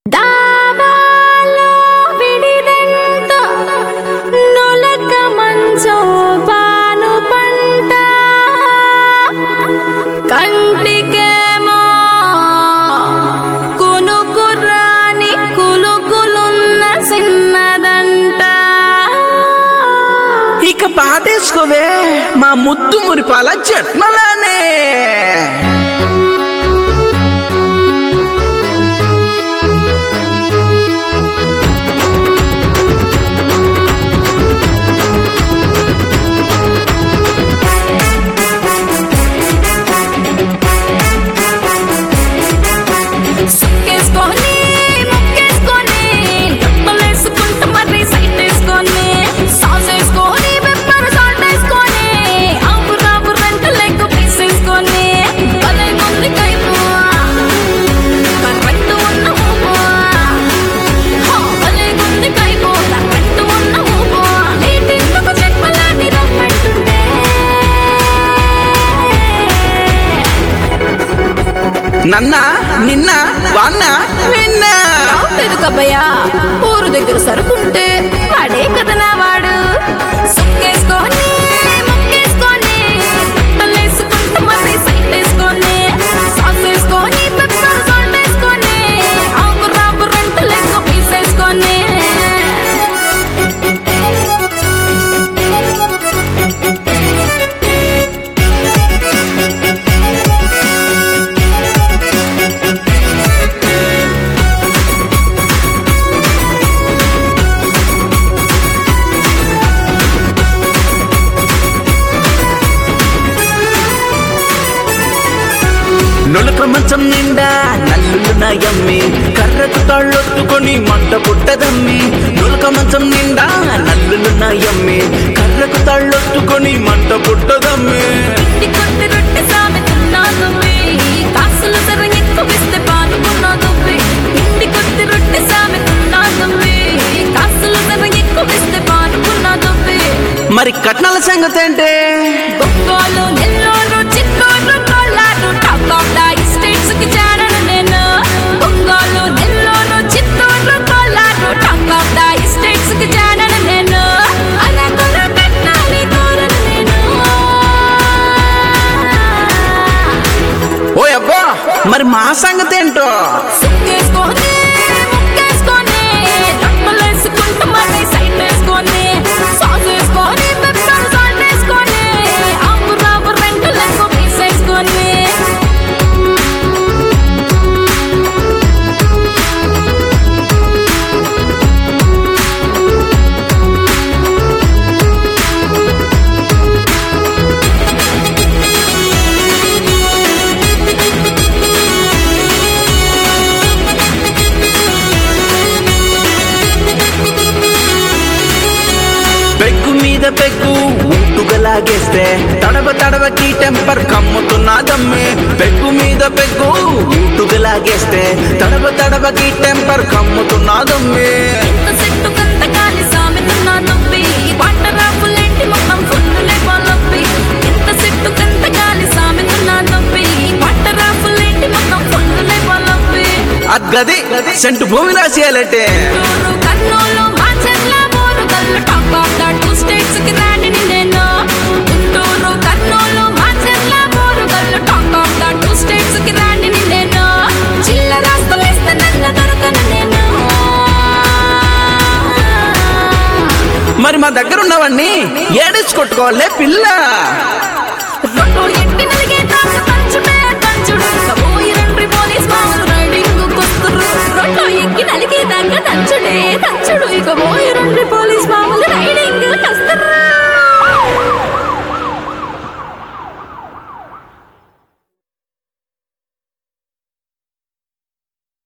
దావాలో విడిదెంత నులక మంచో పాను పంట కంటికేమో కునుకురాని కులుకులున్న చిన్నదంట ఇక పాటేసుకోవే మా ముద్దు మురిపాల జన్మలానే సుక్కేసుకొని ముక్కేసుకొని డబ్బులేసుకుంటూ మరి సైట్ వేసుకొని సాస్ వేసుకొని పెప్పర్ సాల్ట్ వేసుకొని ఆపు రాపు రెంట్ లెగ్ పీస్ వేసుకొని భలే ఉంది కైపు కరెక్ట్ ఉన్న ఊపు హా, భలే ఉంది కైపు కరెక్ట్ ఉన్న ఊపు నీటిందుకు చెక్కలాంటి రమ్మంటుంటే నన్న నిన్న వాన్న నిన్న ఎదుకబ్బయ్యా ఊరు దగ్గర సరుకుంటే వాడే కదా నా వాడు సుక్కేసుకొని ముక్కేసుకొని బట్టలేసుకుంటూ మళ్ళీ సైట్ వేసుకొని సాస్ వేసుకొని పెప్పర్ సాల్ట్ వేసుకొని ఆకు రాపు రెంట్ లెక్క పీస్ వేసుకొని నొలక మంచం నిండా నల్లులు నయమ్మి కర్రకు తాళ్ళొట్టుకొని మంట పుట్టదమ్మి నొలక మంచం నిండా నల్లులు నయమ్మి కర్రకు తాళ్ళొట్టుకొని మంట పుట్టదమ్మి ఇంటి కొట్టి రొట్టె సామెతున్నా నువ్వే కాసులు ధర ఎక్కువ ఇస్తే పానుకున్నా నువ్వే ఇంటి కొట్టి రొట్టె సామెతున్నా నువ్వే కాసులు ధర ఎక్కువ ఇస్తే పానుకున్నా నువ్వే మరి కట్నాల సంగతి ఏంటే బొక్కలు Nellore Chittoor Kolar top of the states కి చేరను నేను బొక్కలు Nellore Chittoor Kolar top of the states కి చేరను నేను అరకులు కట్నాలి కోరను నేను ఓ అబ్బా మరి మా సంగతి ఏంటో సుక్కేసుకొని ముక్కేసుకొని డబ్బులేసుకుంటూ మళ్ళీ సైట్ వేసుకొని సాస్ వేసుకొని పెప్పర్ సాల్ట్ వేసుకొని ఆకు రాపు రెండు లెక్క పీస్ వేసుకొని పెగ్గు మీద పెగ్గు ఊటుగా లాగేస్తే తడవ తడవకి టెంపర్ కమ్ముతున్నదమ్మి పెగ్గు మీద పెగ్గు ఊటుగా లాగేస్తే తడవ తడవకి టెంపర్ కమ్ముతున్నదమ్మి ఎంత సెట్టు కంత కాలి సామెతున్న నొప్పి పంట రాపులేంటి మొత్తం ఫుల్లులే పొలప్పి ఎంత సెట్టు కంత కాలి సామెతున్న నొప్పి పంట రాపులేంటి మొత్తం ఫుల్లులే పొలప్పి అగ్గది సెంటు భూమి రాసేయాలంటే Guntur Kurnool Macherla Morugallu top of the two states కి రాణిని నేను Guntur Kurnool Macherla Morugallu top of the two states కి రాణిని నేను చిల్లర వేస్తే నల్ల దొరకను నేను మరి మా దగ్గర ఉన్నవన్నీ ఏడేసి కొట్టుకోవాలే పిల్ల రొట్టు ఎట్టి నలిగే